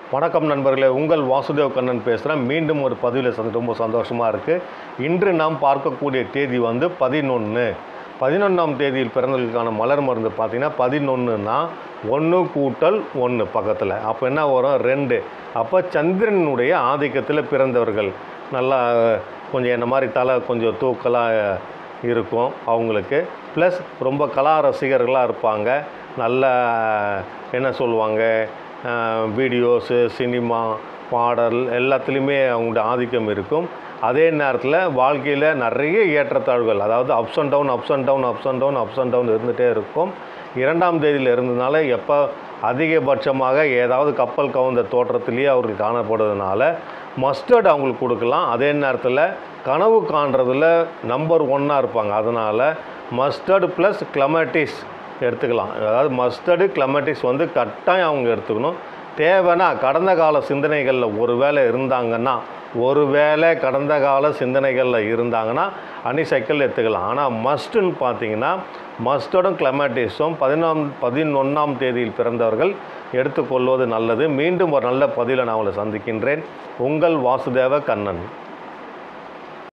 வணக்கம் நண்பர்களே உங்கள் வாசுதேவ் கண்ணன் பேசுகிறேன் மீண்டும் ஒரு பதிவில் சந்தி ரொம்ப சந்தோஷமாக இருக்குது இன்று நாம் பார்க்கக்கூடிய தேதி வந்து பதினொன்று பதினொன்றாம் தேதியில் பிறந்தவர்களுக்கான மலர் மருந்து பார்த்தீங்கன்னா பதினொன்றுனா ஒன்று கூட்டல் ஒன்று பக்கத்தில் அப்போ என்ன வரும் ரெண்டு அப்போ சந்திரனுடைய ஆதிக்கத்தில் பிறந்தவர்கள் நல்லா கொஞ்சம் என்ன மாதிரி தலை கொஞ்சம் தூக்கலாக இருக்கும் அவங்களுக்கு ப்ளஸ் ரொம்ப கலா ரசிகர்களாக இருப்பாங்க நல்ல என்ன சொல்லுவாங்க வீடியோஸு சினிமா பாடல் எல்லாத்துலேயுமே அவங்களோட ஆதிக்கம் இருக்கும் அதே நேரத்தில் வாழ்க்கையில் நிறைய ஏற்றத்தாழ்வுகள் அதாவது ups and down ups and down ups and down ups and down இருந்துகிட்டே இருக்கும் இரண்டாம் தேதியில் இருந்ததுனால எப்போ அதிகபட்சமாக ஏதாவது கப்பல் கவுந்த தோற்றத்திலேயே அவருக்கு காணப்படுறதுனால மஸ்டர்ட் அவங்களுக்கு கொடுக்கலாம் அதே நேரத்தில் கனவு காண்றதுல நம்பர் ஒன்னாக இருப்பாங்க அதனால் மஸ்டர்டு ப்ளஸ் கிளமட்டிஸ் எடுத்துக்கலாம் அதாவது மஸ்டர்டு கிளமட்டிஸ் வந்து கட்டாயம் அவங்க எடுத்துக்கணும் தேவைன்னா கடந்த கால சிந்தனைகளில் ஒரு வேளை இருந்தாங்கன்னா ஒரு வேளை கடந்த கால சிந்தனைகளில் இருந்தாங்கன்னா அனிசைக்கிள் எடுத்துக்கலாம் ஆனால் மஸ்ட்டுன்னு பார்த்தீங்கன்னா மஸ்டர்டும் கிளமட்டிஸும் பதினொம் பதினொன்றாம் தேதியில் பிறந்தவர்கள் எடுத்துக்கொள்வது நல்லது மீண்டும் ஒரு நல்ல பதிவில் நான் உங்களை சந்திக்கின்றேன் உங்கள் வாசுதேவ கண்ணன்